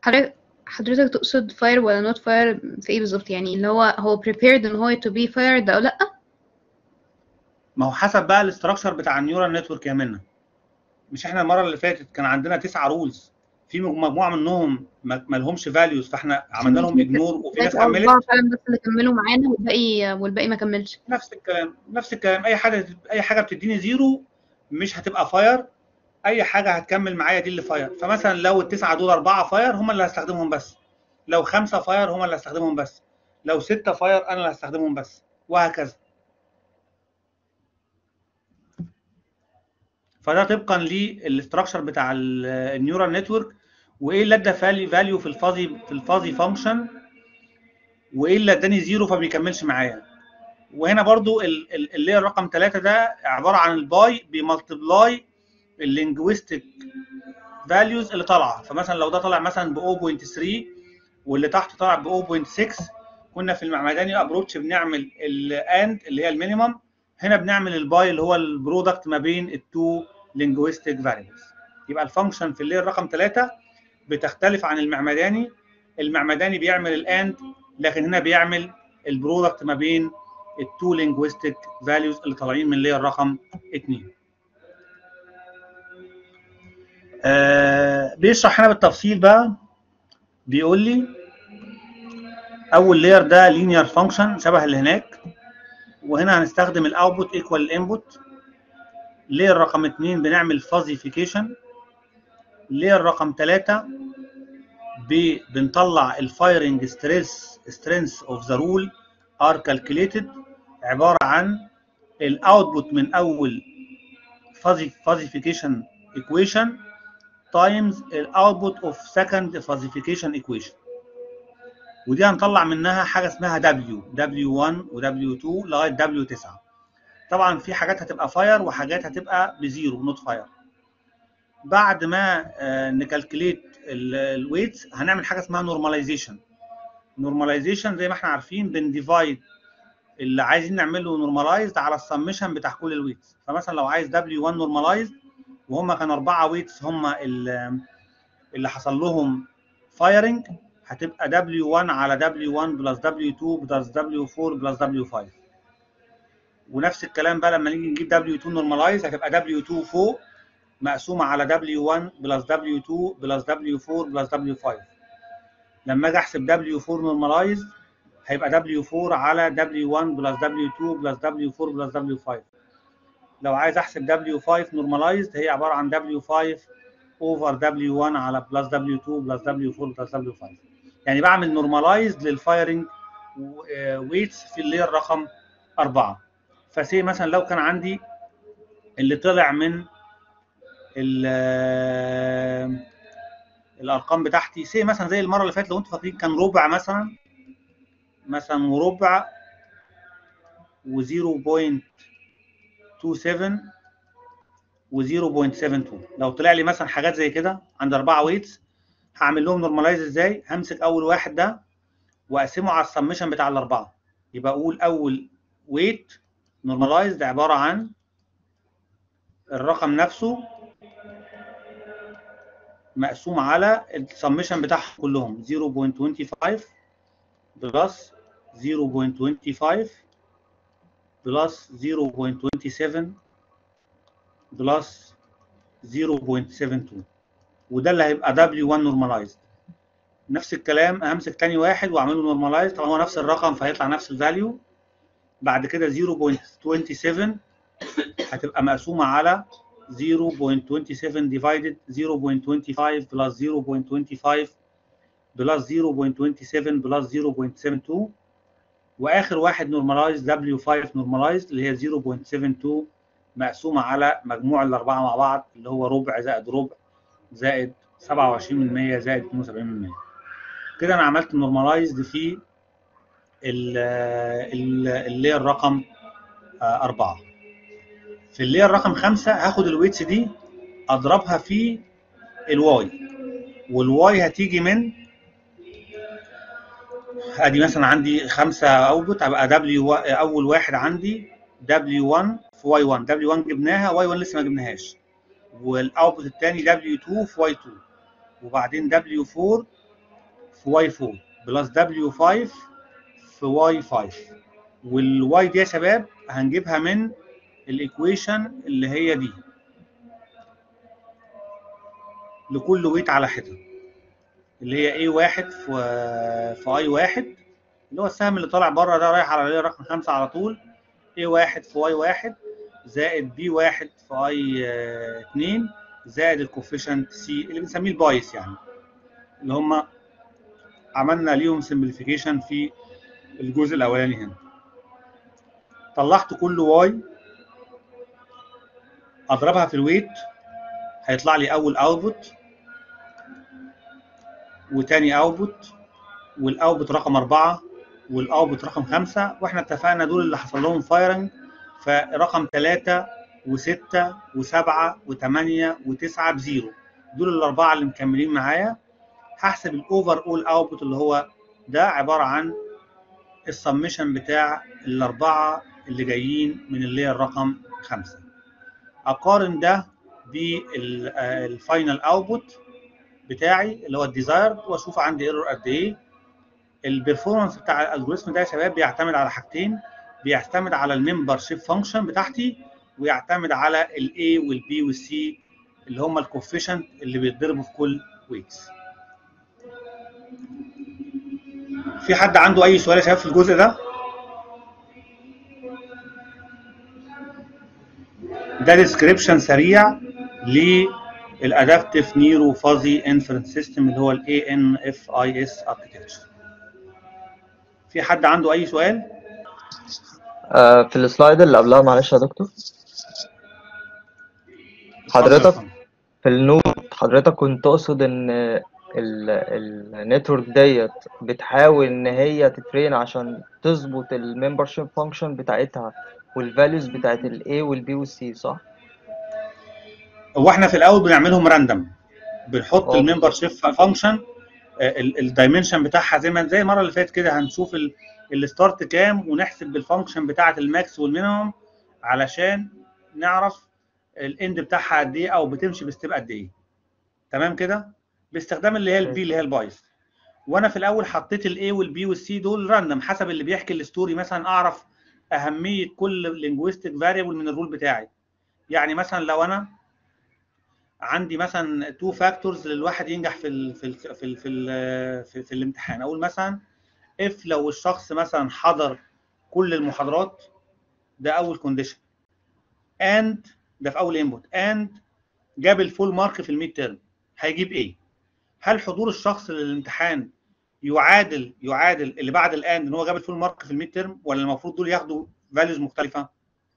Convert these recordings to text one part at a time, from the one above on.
حضرتك حضرتك تقصد فاير ولا نوت فاير في ايه بالظبط يعني اللي هو هو prepared ان هو to be fired او لا ما هو حسب بقى الاستراكشر بتاع النيورال نتورك يا منى مش احنا المره اللي فاتت كان عندنا تسعة رولز في مجموعه منهم ما ما لهمش فاليوز فاحنا عملنا لهم اجنور وفي ناس أربعة كملت فعلا بس اللي كملوا معانا والباقي والباقي ما كملش نفس الكلام نفس الكلام اي حاجه اي حاجه بتديني زيرو مش هتبقى فاير اي حاجه هتكمل معايا دي اللي فاير فمثلا لو التسعه دول اربعه فاير هم اللي هستخدمهم بس لو خمسه فاير هم اللي هستخدمهم بس لو سته فاير انا اللي هستخدمهم بس وهكذا فده طبقا للاستراكشر بتاع ال- النيورال نتورك وايه اللي ادى فالي فاليو في الفازي في الفازي فانكشن وايه اللي اداني زيرو فما بيكملش معايا وهنا برضو ال- ال- اللي هي رقم ثلاثة ده عبارة عن الباي بيمالتبلاي اللينجويستيك فاليوز اللي طالعة فمثلا لو ده طالع مثلا ب 0.3 واللي تحت طالع ب 0.6 كنا في المعمداني ابروتش بنعمل الاند اللي هي المينيمم هنا بنعمل الباي اللي هو البرودكت ما بين التو لينجويستيك فاريبلز يبقى الفانكشن في اللير رقم ثلاثة بتختلف عن المعمداني المعمداني بيعمل الاند لكن هنا بيعمل البرودكت ما بين التو لينجويستيك فاليوز اللي طالعين من لير رقم 2 آه بيشرح هنا بالتفصيل بقى بيقول لي اول لير ده لينير فانكشن شبه اللي هناك وهنا هنستخدم الاوتبوت ايكوال الانبوت لير رقم 2 بنعمل فازيفيكيشن لير رقم 3 بنطلع الفايرنج ستريس سترينث اوف ذا رول ار كالكوليتد عباره عن الاوتبوت من اول فازيفيكيشن ايكويشن تايمز الاوتبوت اوف سكند فازيفيكيشن ايكويشن ودي هنطلع منها حاجه اسمها W W1 و W2 لغايه W9 طبعا في حاجات هتبقى فاير وحاجات هتبقى بزيرو نوت فاير بعد ما آه، نكالكليت الويتس هنعمل حاجه اسمها نورماليزيشن نورماليزيشن زي ما احنا عارفين بنديفايد اللي عايزين نعمله نورماليزد على السمشن بتاع كل الويتس فمثلا لو عايز W1 نورماليزد وهم كانوا اربعه ويتس هم ال- اللي حصل لهم فايرنج هتبقى W1 على W1 بلس W2 بلس W4 بلس W5 ونفس الكلام بقى لما نيجي نجيب W2 نورماليز هتبقى W2 فوق مقسومة على W1 بلس W2 بلس W4 بلس W5 لما اجي احسب W4 نورماليز هيبقى W4 على W1 بلس W2 بلس W4 بلس W5 لو عايز احسب W5 نورماليزد هي عبارة عن W5 اوفر W1 على بلس W2 بلس W4 بلس W5 يعني بعمل نورماليزد للفايرنج ويتس في اللير رقم أربعة فسي مثلا لو كان عندي اللي طلع من ال- الارقام بتاعتي سي مثلا زي المره اللي فاتت لو انتوا فاكرين كان ربع مثلا مثلا وربع و0.27 و0.72 لو طلع لي مثلا حاجات زي كده عند اربعه ويتس هعمل لهم نورماليز ازاي؟ همسك اول واحد ده واقسمه على السمشن بتاع الاربعه يبقى اقول اول ويت نورماليزد عباره عن الرقم نفسه مقسوم على السمشن بتاعهم كلهم 0.25 بلس 0.25 بلس 0.27 بلس 0.72 وده اللي هيبقى W1 normalized نفس الكلام همسك تاني واحد واعمله نورماليز طبعا هو نفس الرقم فهيطلع نفس الفاليو بعد كده 0.27 هتبقى مقسومه على 0.27 divided 0.25 plus 0.25 بلس 0.27 بلس 0.72 واخر واحد نورماليز W5 نورماليز اللي هي 0.72 مقسومه على مجموع الاربعه مع بعض اللي هو ربع زائد ربع زائد 27% زائد 72% كده انا عملت نورماليزد في اللير رقم أربعة في اللير رقم خمسة هاخد الويتس دي اضربها في الواي والواي هتيجي من ادي مثلا عندي خمسة اوتبوت هبقى دبليو اول واحد عندي W1 في Y1 W1 جبناها Y1 لسه ما جبناهاش والاوتبوت الثاني W2 في Y2 وبعدين W4 في واي 4 بلس دبليو 5 في واي 5 والواي دي يا شباب هنجيبها من الايكويشن اللي هي دي لكل ويت على حده اللي هي اي واحد في في اي واحد اللي هو السهم اللي طالع بره ده رايح على رقم خمسة على طول اي واحد في واي واحد زائد بي واحد في اي اتنين زائد الكوفيشنت سي اللي بنسميه البايس يعني اللي هم عملنا ليهم سمبليفيكيشن في الجزء الاولاني هنا طلعت كل واي اضربها في الويت هيطلع لي اول اوتبوت وتاني اوتبوت والاوتبوت رقم أربعة والاوتبوت رقم خمسة واحنا اتفقنا دول اللي حصل لهم فايرنج فرقم ثلاثة وستة وسبعة وثمانية وتسعة بزيرو دول الأربعة اللي مكملين معايا هحسب الأوفر أول أوتبوت اللي هو ده عبارة عن السمشن بتاع الأربعة اللي جايين من اللير رقم خمسة أقارن ده بالفاينل أوتبوت بتاعي اللي هو الديزايرد واشوف عندي ايرور قد ايه البرفورمانس بتاع الالجوريثم ده يا شباب بيعتمد على حاجتين بيعتمد على الممبر شيب فانكشن بتاعتي ويعتمد على الاي والبي والسي اللي هم الكوفيشنت اللي بيتضربوا في كل ويتس في حد عنده اي سؤال يا شباب في الجزء ده ده ديسكريبشن سريع للادابتيف نيرو فازي انفرنس سيستم اللي هو الاي ان اف اي اس اركتكتشر في حد عنده اي سؤال آه في السلايد اللي قبلها معلش يا دكتور حضرتك في النوت حضرتك كنت تقصد ان النتورك ديت بتحاول ان هي تترين عشان تظبط الممبرشيب فانكشن بتاعتها والفاليوز بتاعت الاي والبي والسي صح؟ هو احنا في الاول بنعملهم راندم بنحط أوكي. الممبر شيب فانكشن الدايمنشن بتاعها زي ما زي المره اللي فاتت كده هنشوف الستارت كام ونحسب بالفانكشن بتاعه الماكس والمينيمم علشان نعرف الاند بتاعها قد ايه او بتمشي بستيب قد ايه تمام كده باستخدام اللي هي البي اللي هي البايث وانا في الاول حطيت الاي والبي والسي دول راندم حسب اللي بيحكي الستوري مثلا اعرف اهميه كل لينجويستيك فاريبل من الرول بتاعي يعني مثلا لو انا عندي مثلا تو فاكتورز للواحد ينجح في ال في ال في ال في, ال في, في الامتحان اقول مثلا اف لو الشخص مثلا حضر كل المحاضرات ده اول كونديشن اند ده في اول انبوت اند جاب الفول مارك في الميد تيرم هيجيب ايه هل حضور الشخص للامتحان يعادل يعادل اللي بعد الاند ان هو جاب الفول مارك في الميد تيرم ولا المفروض دول ياخدوا فاليوز مختلفه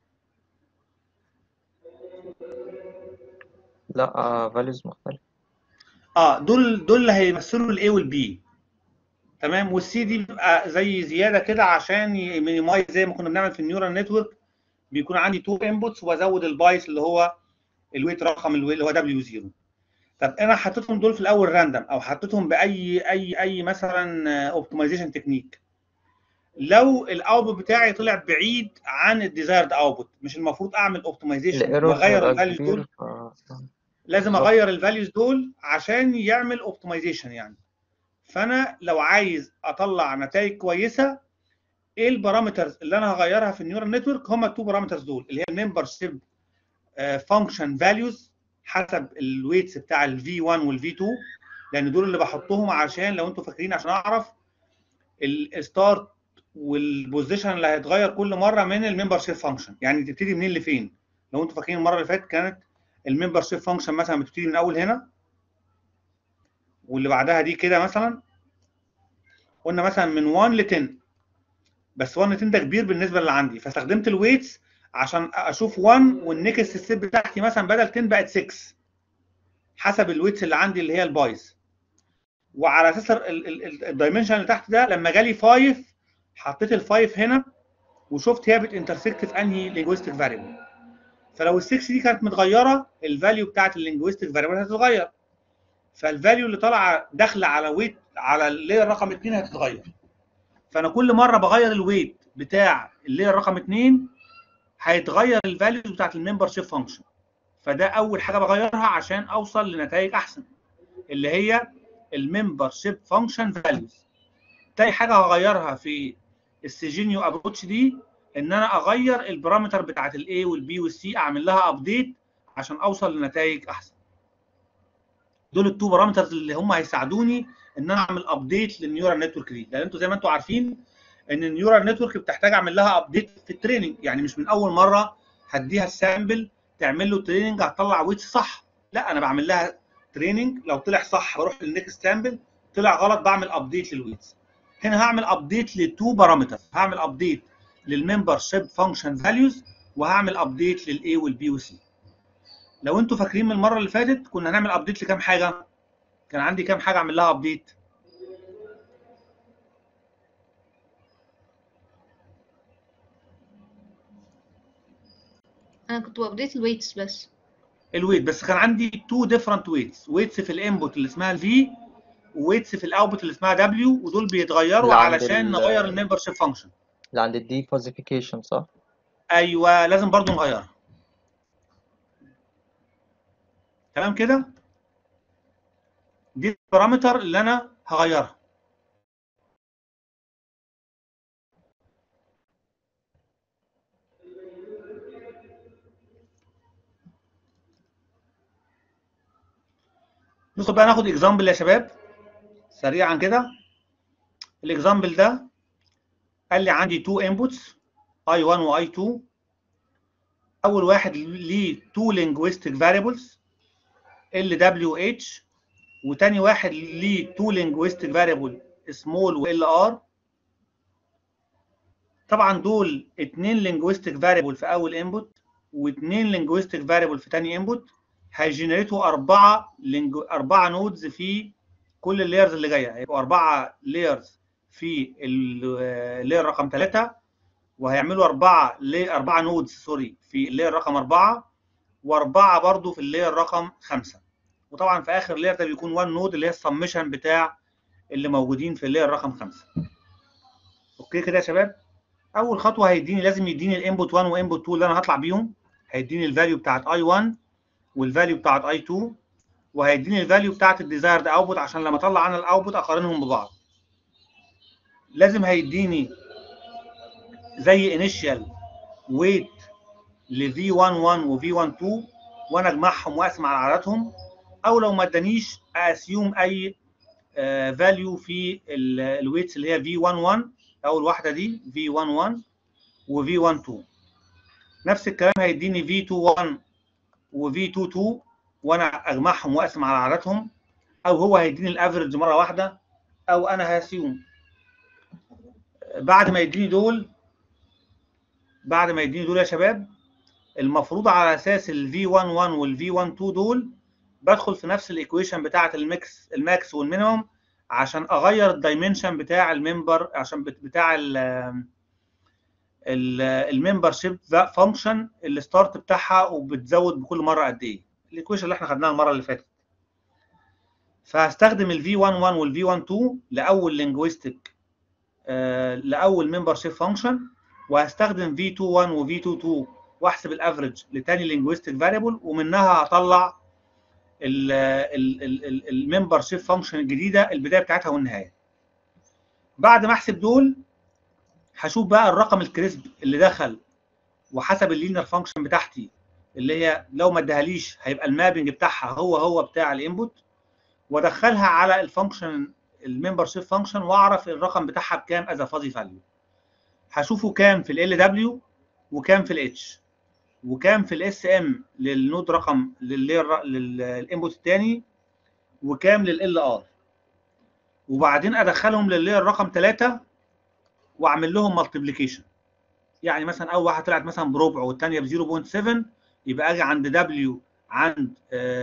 لا فاليوز مختلفة اه دول دول اللي هيمثلوا الاي والبي تمام والسي دي بيبقى زي زياده كده عشان يمينيمايز زي ما كنا بنعمل في النيورال نتورك بيكون عندي تو انبوتس وازود البايس اللي هو الويت رقم الويت اللي هو دبليو 0 طب انا حطيتهم دول في الاول راندم او حطيتهم باي اي اي مثلا اوبتمايزيشن تكنيك لو الاوتبوت بتاعي طلع بعيد عن الديزايرد اوتبوت مش المفروض اعمل اوبتمايزيشن الايرور واغير هيبقى الفاليوز كبير دول ف... لازم بالظبط. اغير الفاليوز دول عشان يعمل اوبتمايزيشن يعني فانا لو عايز اطلع نتائج كويسه ايه البارامترز اللي انا هغيرها في النيورال نتورك هم التو بارامترز دول اللي هي الممبر شيب فانكشن فاليوز حسب الويتس بتاع الفي 1 والفي 2 لان دول اللي بحطهم عشان لو انتوا فاكرين عشان اعرف الستارت والبوزيشن اللي هيتغير كل مره من الممبر شيب فانكشن يعني تبتدي منين لفين لو انتوا فاكرين المره اللي فاتت كانت الممبر شيب فانكشن مثلا بتبتدي من اول هنا واللي بعدها دي كده مثلا قلنا مثلا من 1 ل 10 بس 1 ل 10 ده كبير بالنسبه اللي عندي فاستخدمت الويتس عشان اشوف 1 والنكست ستيب بتاعتي مثلا بدل 10 بقت 6 حسب الويتس اللي عندي اللي هي البايس وعلى اساس الدايمنشن اللي تحت ده لما جالي 5 حطيت ال 5 هنا وشفت هي بتنترسكت في انهي لينجويستيك فاريبل فلو ال 6 دي كانت متغيره الفاليو بتاعت اللينجويستيك فاريبل هتتغير فالفاليو اللي طالعه داخله على ويت على اللير رقم 2 هتتغير فانا كل مره بغير الويت بتاع اللير رقم 2 هيتغير الفاليوز بتاعت الممبر شيب فانكشن فده اول حاجه بغيرها عشان اوصل لنتائج احسن اللي هي الممبر شيب فانكشن فاليوز تاني حاجه هغيرها في السيجينيو ابروتش دي ان انا اغير البارامتر بتاعت الاي والبي والسي اعمل لها ابديت عشان اوصل لنتائج احسن دول التو بارامترز اللي هم هيساعدوني ان انا اعمل ابديت للنيورال نتورك دي لان انتوا زي ما انتوا عارفين ان النيورال نتورك بتحتاج اعمل لها ابديت في التريننج يعني مش من اول مره هديها السامبل تعمل له تريننج هتطلع ويتس صح لا انا بعمل لها تريننج لو طلع صح بروح للنكست سامبل طلع غلط بعمل ابديت للويتس هنا هعمل ابديت لتو بارامترز هعمل ابديت للممبر شيب فانكشن فاليوز وهعمل ابديت للاي والبي والسي لو انتوا فاكرين من المره اللي فاتت كنا هنعمل ابديت لكام حاجه كان عندي كام حاجه اعمل لها ابديت انا كنت بابديت الويتس بس الويت بس كان عندي تو ديفرنت ويتس ويتس في الانبوت اللي اسمها الفي وويتس في الاوتبوت اللي اسمها دبليو ودول بيتغيروا اللي عند علشان ال- نغير الممبر شيب فانكشن اللي عند الدي فازيفيكيشن صح؟ ايوه لازم برضو نغيرها تمام كده دي البارامتر اللي انا هغيرها ندخل بقى ناخد اكزامبل يا شباب سريعا كده الاكزامبل ده قال لي عندي تو انبوتس اي 1 واي 2 اول واحد ليه تو linguistic variables ال دبليو اتش وتاني واحد ليه تو linguistic variable small و ال ار طبعا دول اتنين linguistic variable في اول انبوت واتنين linguistic variable في تاني انبوت هيجنريتوا اربعه لينجو اربعه نودز في كل اللايرز اللي جايه هيبقوا اربعه لايرز في اللاير رقم ثلاثه وهيعملوا اربعه لي اربعه نودز سوري في اللاير رقم اربعه واربعه برضو في اللاير رقم خمسه وطبعا في اخر لاير ده بيكون 1 نود اللي هي السمشن بتاع اللي موجودين في اللاير رقم خمسه. اوكي كده يا شباب؟ اول خطوه هيديني لازم يديني الانبوت 1 وانبوت 2 اللي انا هطلع بيهم هيديني الفاليو بتاعت اي 1 والفاليو بتاعت اي 2 وهيديني الفاليو بتاعت الديزايرد اوتبوت عشان لما اطلع انا الاوتبوت اقارنهم ببعض. لازم هيديني زي انيشال ويت ل V11 و V12 وانا اجمعهم واقسم على عددهم او لو ما ادانيش اسيوم اي فاليو في الويتس اللي هي V11 اول واحده دي V11 و V12 نفس الكلام هيديني V21 و V22 وانا اجمعهم واقسم على عددهم او هو هيديني الافرج مره واحده او انا هسيوم بعد ما يديني دول بعد ما يديني دول يا شباب المفروض على اساس ال V11 وال V12 دول بدخل في نفس الايكويشن بتاعه الميكس الماكس والمينيمم عشان اغير الدايمنشن بتاع الممبر عشان بتاع الممبر شيب فانكشن الستارت بتاعها وبتزود بكل مره قد ايه الايكويشن اللي احنا خدناها المره اللي فاتت فهستخدم ال V11 وال V12 لاول لينجويستيك آه لاول ممبر شيب فانكشن وهستخدم V21 و V22 واحسب الافريج لتاني لينجويستيك فاريبل ومنها هطلع الممبر شيب فانكشن الجديده البدايه بتاعتها والنهايه. بعد ما احسب دول هشوف بقى الرقم الكريسب اللي دخل وحسب اللينير فانكشن بتاعتي اللي هي لو ما ادهاليش هيبقى المابنج بتاعها هو هو بتاع الانبوت وادخلها على الفانكشن الممبر شيب فانكشن واعرف الرقم بتاعها بكام از فازي فاليو. هشوفه كام في ال دبليو وكام في الاتش وكام في الاس ام للنود رقم للانبوت الثاني وكام لل ار وبعدين ادخلهم لللاير رقم 3 واعمل لهم مالتيبليكيشن يعني مثلا اول واحده طلعت مثلا بربع والثانيه ب 0.7 يبقى اجي عند دبليو عند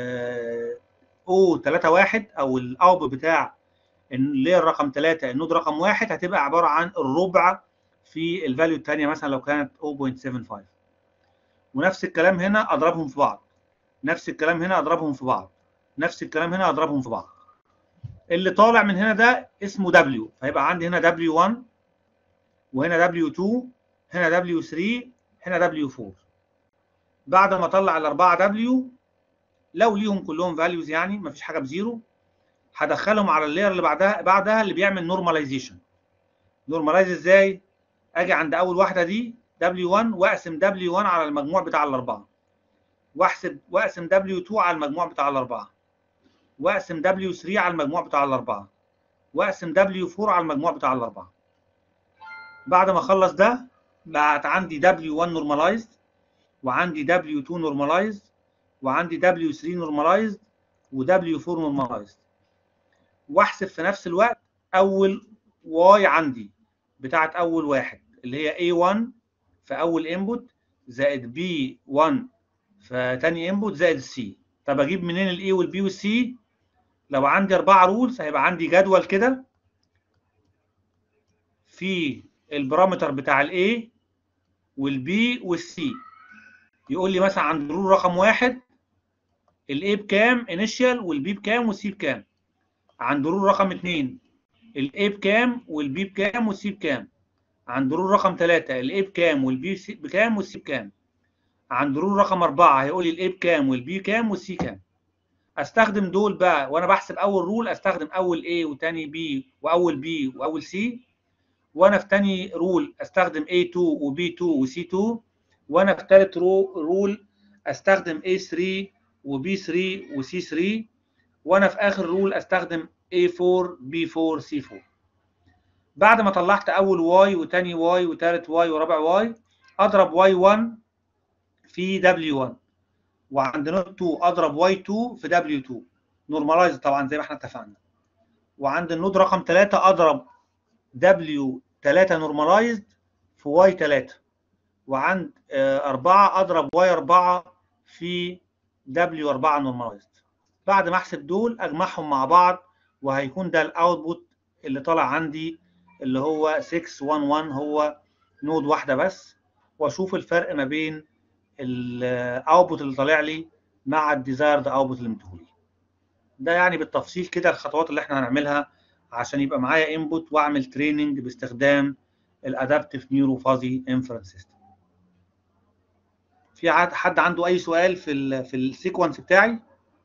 او 3 1 او الاوتبوت بتاع اللاير رقم 3 النود رقم 1 هتبقى عباره عن الربع في الفاليو الثانيه مثلا لو كانت 0.75 ونفس الكلام هنا اضربهم في بعض نفس الكلام هنا اضربهم في بعض نفس الكلام هنا اضربهم في بعض اللي طالع من هنا ده اسمه W فيبقى عندي هنا W1 وهنا W2 هنا W3 هنا W4 بعد ما اطلع الاربعه W لو ليهم كلهم values يعني مفيش حاجه بزيرو هدخلهم على اللاير اللي بعدها بعدها اللي بيعمل نورماليزيشن نورماليز ازاي اجي عند اول واحده دي W1 واقسم W1 على المجموع بتاع الاربعه واحسب واقسم W2 على المجموع بتاع الاربعه واقسم W3 على المجموع بتاع الاربعه واقسم W4 على المجموع بتاع الاربعه بعد ما اخلص ده بقت عندي W1 normalized وعندي W2 normalized وعندي W3 normalized و W4 normalized واحسب في نفس الوقت اول Y عندي بتاعت اول واحد اللي هي A1 في اول انبوت زائد B1 في تاني انبوت زائد C طب اجيب منين ال A وال B وال C لو عندي اربعه رولز هيبقى عندي جدول كده في البارامتر بتاع الاي والبي والسي يقول لي مثلا عند رول رقم واحد الاي بكام انيشال والبي بكام والسي بكام عند رول رقم اثنين الاي بكام والبي بكام والسي بكام عند رول رقم ثلاثة الاي بكام والبي بكام والسي بكام عند رول رقم أربعة هيقول لي الاي بكام والبي كام والسي كام استخدم دول بقى وانا بحسب اول رول استخدم اول A وتاني B واول B واول C وانا في تاني رول استخدم A2 وB2 وC2 وانا في تالت رول استخدم A3 وB3 وC3 وانا في اخر رول استخدم A4 B4 C4 بعد ما طلعت اول Y وتاني Y وتالت Y ورابع Y اضرب Y1 في W1 وعند نوت 2 اضرب Y2 في W2 نورماليز طبعا زي ما احنا اتفقنا وعند النود رقم 3 اضرب W3 نورماليزد في Y3 وعند 4 اضرب Y4 في W4 نورماليزد بعد ما احسب دول اجمعهم مع بعض وهيكون ده الاوتبوت اللي طالع عندي اللي هو 611 هو نود واحده بس واشوف الفرق ما بين الاوتبوت اللي طالع لي مع الديزايرد اوتبوت اللي مديهولي ده يعني بالتفصيل كده الخطوات اللي احنا هنعملها عشان يبقى معايا انبوت واعمل تريننج باستخدام الادابتيف نيورو فازي انفرنس سيستم في حد عنده اي سؤال في ال في السيكونس بتاعي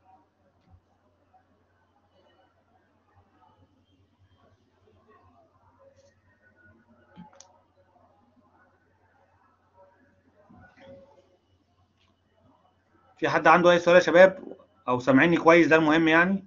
في حد عنده اي سؤال يا شباب او سامعيني كويس ده المهم يعني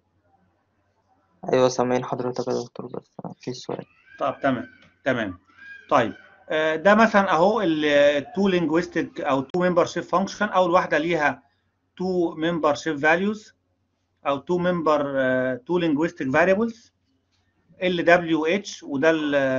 ايوه سامعين حضرتك يا دكتور بس في سؤال طب تمام تمام طيب ده مثلا اهو التو لينجويستيك او تو ممبر شيب فانكشن اول واحده ليها تو ممبر شيب فاليوز او تو ممبر تو لينجويستيك فاريبلز ال دبليو اتش وده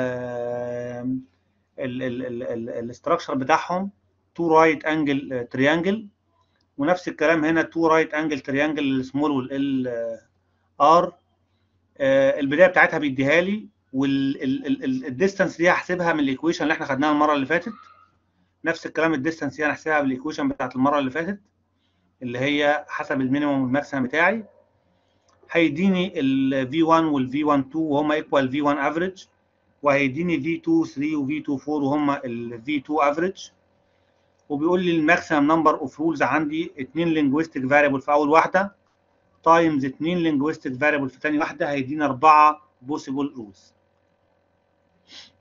الاستراكشر بتاعهم تو رايت انجل تريانجل ونفس الكلام هنا تو رايت انجل تريانجل السمول والال ار البدايه بتاعتها بيديها لي والديستانس دي هحسبها من الايكويشن اللي احنا خدناها المره اللي فاتت نفس الكلام الديستانس دي هنحسبها بالايكويشن بتاعت المره اللي فاتت اللي هي حسب المينيموم والماكسيمم بتاعي هيديني ال V1 وال V12 وهم ايكوال V1 افريج وهيديني V2 3 و V2 4 وهم ال V2 افريج وبيقول لي الماكسيمم نمبر اوف رولز عندي 2 لينجويستيك فاريبل في اول واحده تايمز 2 لينجويستيك فاريبل في ثاني واحده هيدينا 4 بوسيبل رولز